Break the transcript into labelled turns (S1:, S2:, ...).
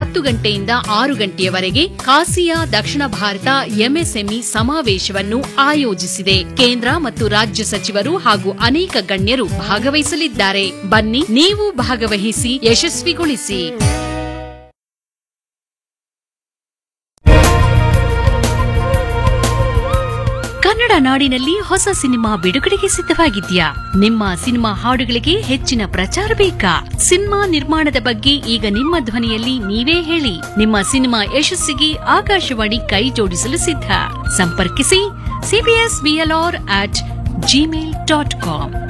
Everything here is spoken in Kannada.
S1: ಹತ್ತು ಗಂಟೆಯಿಂದ ಆರು ಗಂಟೆಯವರೆಗೆ ಕಾಸಿಯಾ ದಕ್ಷಿಣ ಭಾರತ ಎಂಎಸ್ಎಂಇ ಸಮಾವೇಶವನ್ನು ಆಯೋಜಿಸಿದೆ ಕೇಂದ್ರ ಮತ್ತು ರಾಜ್ಯ ಸಚಿವರು ಹಾಗೂ ಅನೇಕ ಗಣ್ಯರು ಭಾಗವಹಿಸಲಿದ್ದಾರೆ ಬನ್ನಿ ನೀವು ಭಾಗವಹಿಸಿ ಯಶಸ್ವಿಗೊಳಿಸಿ ಕನ್ನಡ ನಾಡಿನಲ್ಲಿ ಹೊಸ ಸಿನಿಮಾ ಬಿಡುಗಡೆಗೆ ಸಿದ್ಧವಾಗಿದ್ಯಾ ನಿಮ್ಮ ಸಿನಿಮಾ ಹಾಡುಗಳಿಗೆ ಹೆಚ್ಚಿನ ಪ್ರಚಾರ ಬೇಕಾ ಸಿನಿಮಾ ನಿರ್ಮಾಣದ ಬಗ್ಗೆ ಈಗ ನಿಮ್ಮ ಧ್ವನಿಯಲ್ಲಿ ನೀವೇ ಹೇಳಿ ನಿಮ್ಮ ಸಿನಿಮಾ ಯಶಸ್ಸಿಗೆ ಆಕಾಶವಾಣಿ ಕೈ ಜೋಡಿಸಲು ಸಿದ್ಧ ಸಂಪರ್ಕಿಸಿ CBS BLR at Gmail dot com